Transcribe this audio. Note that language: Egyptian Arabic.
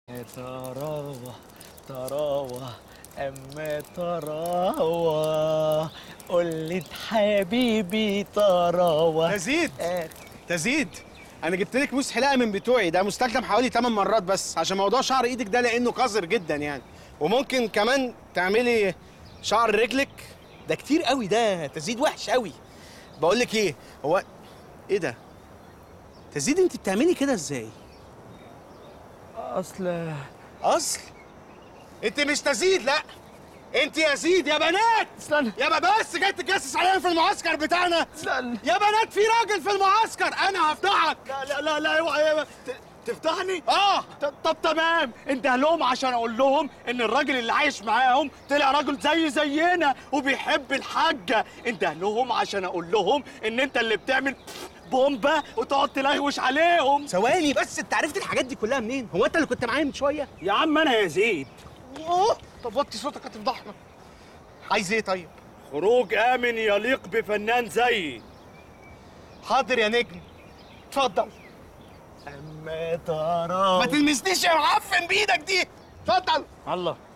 تراوة تراوة أما تراوة قلت حبيبي تراوة تزيد آه، تزيد انا جبت لك موس حلاقه من بتوعي ده مستخدم حوالي 8 مرات بس عشان موضوع شعر ايدك ده لانه قذر جدا يعني وممكن كمان تعملي شعر رجلك ده كتير قوي ده تزيد وحش قوي بقول لك ايه هو ايه ده تزيد انت بتعملي كده ازاي أصل اصل انت مش تزيد لا انت يزيد يا بنات استنى يا بس جاي تتجسس علينا في المعسكر بتاعنا استنى يا بنات في راجل في المعسكر انا هفضحك لا لا لا لا اوعى ت- تفتحني اه ط- طب تمام انت لهم عشان اقول لهم ان الراجل اللي عايش معاهم طلع راجل زي زينا وبيحب الحاجه انت لهم عشان اقول لهم ان انت اللي بتعمل بومبا وتقعد تلغوش عليهم ثواني بس انت عرفت الحاجات دي كلها منين؟ هو انت اللي كنت معايا من شويه؟ يا عم انا يزيد اوه طب وطي صوتك هتفضحنا عايز ايه طيب؟ خروج امن يليق بفنان زيي حاضر يا نجم اتفضل اما ترى ما تلمسنيش يا معفن بايدك دي اتفضل الله